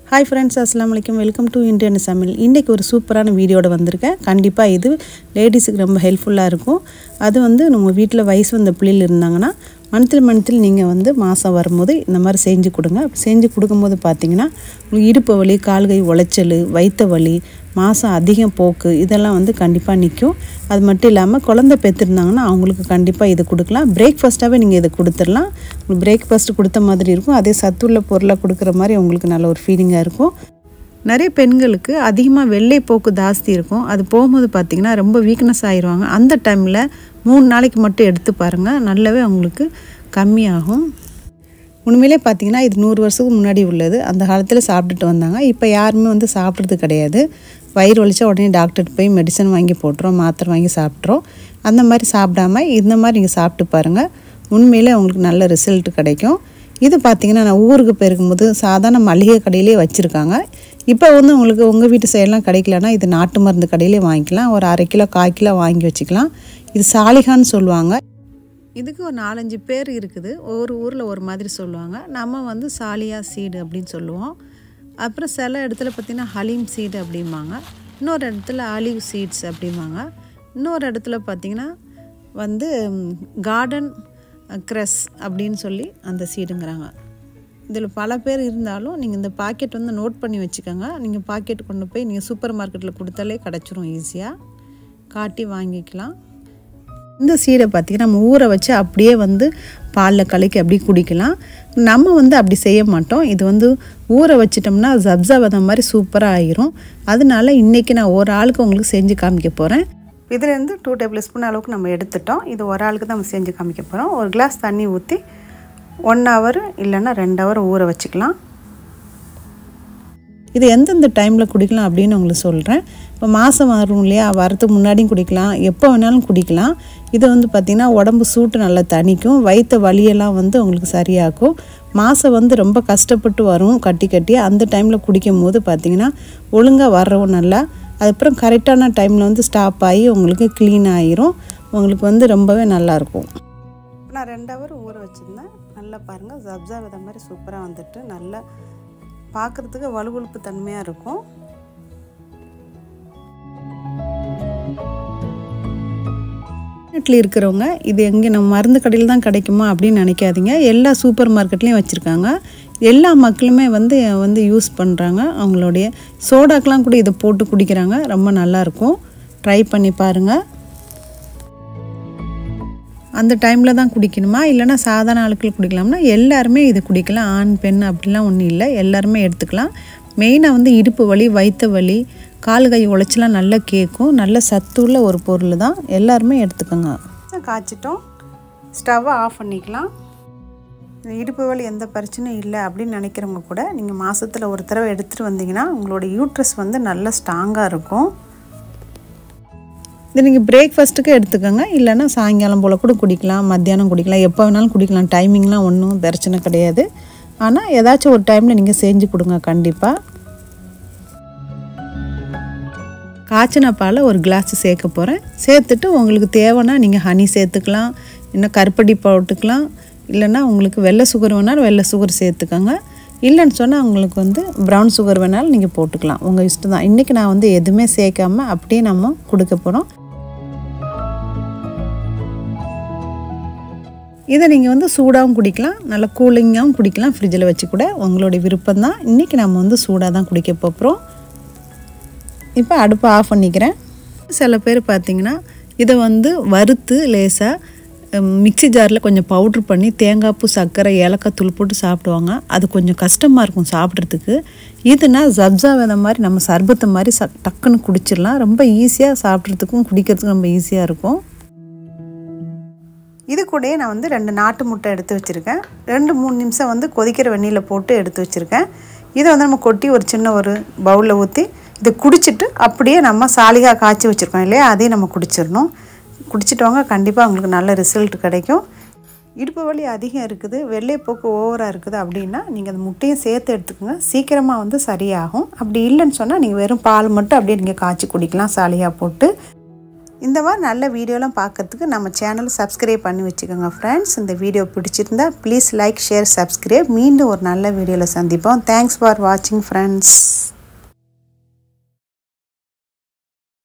hi friends அஸ்லாம் வலைக்கம் welcome to Indian சமையல் இன்றைக்கி ஒரு சூப்பரான வீடியோட வந்திருக்கேன் கண்டிப்பாக இது லேடிஸுக்கு ரொம்ப ஹெல்ப்ஃபுல்லாக இருக்கும் அது வந்து நம்ம வீட்டில் வயசு வந்த பிள்ளைகள் இருந்தாங்கன்னா மந்த்லி மந்த்லி நீங்கள் வந்து மாதம் வரும்போது இந்த மாதிரி செஞ்சு கொடுங்க அப்படி செஞ்சு கொடுக்கும்போது பார்த்தீங்கன்னா உங்களுக்கு இடுப்பு வலி கால்கை உளைச்சல் வயிற்று வலி மாதம் அதிகம் போக்கு இதெல்லாம் வந்து கண்டிப்பாக நிற்கும் அது மட்டும் இல்லாமல் குழந்தை பெற்றிருந்தாங்கன்னா அவங்களுக்கு கண்டிப்பாக இது கொடுக்கலாம் பிரேக்ஃபாஸ்ட்டாகவே நீங்கள் இதை கொடுத்துடலாம் உங்களுக்கு பிரேக்ஃபாஸ்ட் கொடுத்த மாதிரி இருக்கும் அதே சத்துள்ள பொருளாக கொடுக்குற மாதிரி உங்களுக்கு நல்ல ஒரு ஃபீலிங்காக இருக்கும் நிறைய பெண்களுக்கு அதிகமாக வெள்ளை போக்கு ஜாஸ்தி இருக்கும் அது போகும்போது பார்த்திங்கன்னா ரொம்ப வீக்னஸ் ஆயிடுவாங்க அந்த டைமில் மூணு நாளைக்கு மட்டும் எடுத்து பாருங்கள் நல்லாவே அவங்களுக்கு கம்மியாகும் உண்மையிலே பார்த்தீங்கன்னா இது நூறு வருஷத்துக்கு முன்னாடி உள்ளது அந்த காலத்தில் சாப்பிட்டுட்டு வந்தாங்க இப்போ யாருமே வந்து சாப்பிட்றது கிடையாது வயிறு வலிச்சா உடனே டாக்டர்கிட்ட போய் மெடிசன் வாங்கி போட்டுறோம் மாத்திரை வாங்கி சாப்பிட்றோம் அந்த மாதிரி சாப்பிடாம இந்த மாதிரி நீங்கள் சாப்பிட்டு பாருங்கள் உண்மையிலே உங்களுக்கு நல்ல ரிசல்ட் கிடைக்கும் இது பார்த்தீங்கன்னா நான் ஊருக்கு போயிருக்கும்போது சாதாரண மளிகை கடையிலே வச்சுருக்காங்க இப்போ வந்து உங்களுக்கு உங்கள் வீட்டு சைடெலாம் கிடைக்கலன்னா இது நாட்டு மருந்து கடையிலே வாங்கிக்கலாம் ஒரு அரை கிலோ கால் கிலோ வாங்கி வச்சுக்கலாம் இது சாலிகான்னு சொல்லுவாங்க இதுக்கு ஒரு நாலஞ்சு பேர் இருக்குது ஒவ்வொரு ஊரில் ஒரு மாதிரி சொல்லுவாங்க நம்ம வந்து சாலியா சீடு அப்படின்னு சொல்லுவோம் அப்புறம் சில இடத்துல பார்த்திங்கன்னா ஹலீம் சீடு அப்படிம்பாங்க இன்னொரு இடத்துல ஆலிவ் சீட்ஸ் அப்படிம்பாங்க இன்னொரு இடத்துல பார்த்திங்கன்னா வந்து கார்டன் க்ரெஸ் அப்படின்னு சொல்லி அந்த சீடுங்கிறாங்க இதில் பல பேர் இருந்தாலும் நீங்கள் இந்த பாக்கெட் வந்து நோட் பண்ணி வச்சுக்கோங்க நீங்கள் பாக்கெட் கொண்டு போய் நீங்கள் சூப்பர் மார்க்கெட்டில் கொடுத்தாலே கிடச்சிரும் ஈஸியாக காட்டி வாங்கிக்கலாம் இந்த சீடை பார்த்திங்கன்னா நம்ம ஊற வச்சு அப்படியே வந்து பாலில் கலக்கி அப்படியே குடிக்கலாம் நம்ம வந்து அப்படி செய்ய மாட்டோம் இது வந்து ஊற வச்சிட்டோம்னா ஜப்ஸா வத மாதிரி சூப்பராக ஆயிரும் அதனால இன்றைக்கி நான் ஒரு ஆளுக்கு உங்களுக்கு செஞ்சு காமிக்க போகிறேன் இதுலேருந்து டூ டேபிள் ஸ்பூன் அளவுக்கு நம்ம எடுத்துட்டோம் இது ஒரு ஆளுக்கு தான் நம்ம செஞ்சு காமிக்க போகிறோம் ஒரு கிளாஸ் தண்ணி ஊற்றி ஒன் ஹவர் இல்லைன்னா ரெண்டு ஹவர் ஊற வச்சுக்கலாம் இது எந்தெந்த டைமில் குடிக்கலாம் அப்படின்னு உங்களுக்கு சொல்கிறேன் இப்போ மாதம் வரும் இல்லையா வரத்துக்கு முன்னாடியும் குடிக்கலாம் எப்போ வேணாலும் குடிக்கலாம் இது வந்து பார்த்திங்கன்னா உடம்பு சூட்டு நல்லா தணிக்கும் வயிற்று வலியெல்லாம் வந்து உங்களுக்கு சரியாக்கும் மாதம் வந்து ரொம்ப கஷ்டப்பட்டு வரும் கட்டி கட்டி அந்த டைமில் குடிக்கும் போது பார்த்திங்கன்னா ஒழுங்காக வர்றவும் நல்லா அதுக்கப்புறம் கரெக்டான டைமில் வந்து ஸ்டாப் ஆகி உங்களுக்கு க்ளீன் ஆகிரும் உங்களுக்கு வந்து ரொம்பவே நல்லாயிருக்கும் நான் ரெண்டு ஹவர் ஊற வச்சுருந்தேன் நல்லா பாருங்கள் ஜப்ஸா வித மாதிரி சூப்பராக வந்துட்டு நல்லா பார்க்குறதுக்கு வலுவழுப்பு தன்மையாக இருக்கும் வீட்டில் இருக்கிறவங்க இது எங்கே நம்ம மருந்து கடையில் தான் கிடைக்குமா அப்படின்னு நினைக்காதீங்க எல்லா சூப்பர் மார்க்கெட்லேயும் வச்சுருக்காங்க எல்லா மக்களுமே வந்து வந்து யூஸ் பண்ணுறாங்க அவங்களுடைய சோடாக்கெலாம் கூட இதை போட்டு குடிக்கிறாங்க ரொம்ப நல்லாயிருக்கும் ட்ரை பண்ணி பாருங்கள் அந்த டைமில் தான் குடிக்கணுமா இல்லைனா சாதாரண ஆட்கள் குடிக்கலாம்னா எல்லாருமே இது குடிக்கலாம் ஆண் பெண் அப்படிலாம் ஒன்றும் இல்லை எல்லாருமே எடுத்துக்கலாம் மெயினாக வந்து இடுப்பு வலி வயிற்று வலி கால் கை உழைச்சலாம் நல்லா கேட்கும் நல்ல சத்துள்ள ஒரு பொருள் தான் எல்லாருமே எடுத்துக்கோங்க காய்ச்சிட்டோம் ஸ்டவ்வை ஆஃப் பண்ணிக்கலாம் இடுப்பு வலி எந்த பிரச்சனையும் இல்லை அப்படின்னு நினைக்கிறவங்க கூட நீங்கள் மாதத்தில் ஒரு தடவை எடுத்துகிட்டு வந்தீங்கன்னா உங்களோட யூட்ரஸ் வந்து நல்ல ஸ்ட்ராங்காக இருக்கும் இது நீங்கள் பிரேக்ஃபாஸ்ட்டுக்கு எடுத்துக்கோங்க இல்லைன்னா சாயங்காலம் போல் கூட குடிக்கலாம் மத்தியானம் குடிக்கலாம் எப்போ வேணாலும் குடிக்கலாம் டைமிங்லாம் ஒன்றும் பிரச்சனை கிடையாது ஆனால் ஏதாச்சும் ஒரு டைமில் நீங்கள் செஞ்சு கொடுங்க கண்டிப்பாக காய்ச்சின பாலை ஒரு கிளாஸ் சேர்க்க போகிறேன் சேர்த்துட்டு உங்களுக்கு தேவைன்னா நீங்கள் ஹனி சேர்த்துக்கலாம் இன்னும் கருப்படி போட்டுக்கலாம் இல்லைன்னா உங்களுக்கு வெள்ளை சுகர் வேணாலும் வெள்ளை சுகர் சேர்த்துக்கோங்க இல்லைன்னு சொன்னால் உங்களுக்கு வந்து ப்ரௌன் சுகர் வேணாலும் நீங்கள் போட்டுக்கலாம் உங்கள் இஷ்டம் தான் இன்றைக்கி நான் வந்து எதுவுமே சேர்க்காம அப்படியே நம்ம கொடுக்க போகிறோம் இதை நீங்கள் வந்து சூடாகவும் குடிக்கலாம் நல்லா கூலிங்காகவும் குடிக்கலாம் ஃப்ரிட்ஜில் வச்சு கூட உங்களுடைய விருப்பம் தான் இன்றைக்கி நம்ம வந்து சூடாக தான் குடிக்க போகிறோம் இப்போ அடுப்பை ஆஃப் பண்ணிக்கிறேன் சில பேர் பார்த்திங்கன்னா இதை வந்து வறுத்து லேசாக மிக்சி ஜாரில் கொஞ்சம் பவுட்ரு பண்ணி தேங்காய் பூ சர்க்கரை ஏலக்காய் தூள் போட்டு சாப்பிடுவாங்க அது கொஞ்சம் கஷ்டமாக இருக்கும் சாப்பிட்றதுக்கு இதுனா ஜப்ஸா வித மாதிரி நம்ம சர்பத்தை மாதிரி ச டக்குன்னு குடிச்சிடலாம் ரொம்ப ஈஸியாக சாப்பிட்றதுக்கும் குடிக்கிறதுக்கும் ரொம்ப ஈஸியாக இருக்கும் இது கூடயே நான் வந்து ரெண்டு நாட்டு முட்டை எடுத்து வச்சுருக்கேன் ரெண்டு மூணு நிமிஷம் வந்து கொதிக்கிற வெந்நியில் போட்டு எடுத்து வச்சுருக்கேன் இதை வந்து நம்ம கொட்டி ஒரு சின்ன ஒரு பவுலில் ஊற்றி இதை குடிச்சிட்டு அப்படியே நம்ம சாலிகா காய்ச்சி வச்சுருக்கோம் இல்லையா அதையும் நம்ம குடிச்சிடணும் குடிச்சிட்டு வாங்க கண்டிப்பாக உங்களுக்கு நல்ல ரிசல்ட் கிடைக்கும் இடுப்பு வலி அதிகம் இருக்குது வெள்ளைப்போக்கு ஓவராக இருக்குது அப்படின்னா நீங்கள் அந்த முட்டையும் சேர்த்து எடுத்துக்கோங்க சீக்கிரமாக வந்து சரியாகும் அப்படி இல்லைன்னு சொன்னால் நீங்கள் வெறும் பால் மட்டும் அப்படியே நீங்கள் காய்ச்சி குடிக்கலாம் சாலியாக போட்டு இந்த மாதிரி நல்ல வீடியோலாம் பார்க்கறதுக்கு நம்ம சேனலை சப்ஸ்கிரைப் பண்ணி வச்சுக்கோங்க ஃப்ரெண்ட்ஸ் இந்த வீடியோ பிடிச்சிருந்தா ப்ளீஸ் லைக் ஷேர் சப்ஸ்கிரைப் மீண்டும் ஒரு நல்ல வீடியோவில் சந்திப்போம் தேங்க்ஸ் ஃபார் வாட்சிங் ஃப்ரெண்ட்ஸ்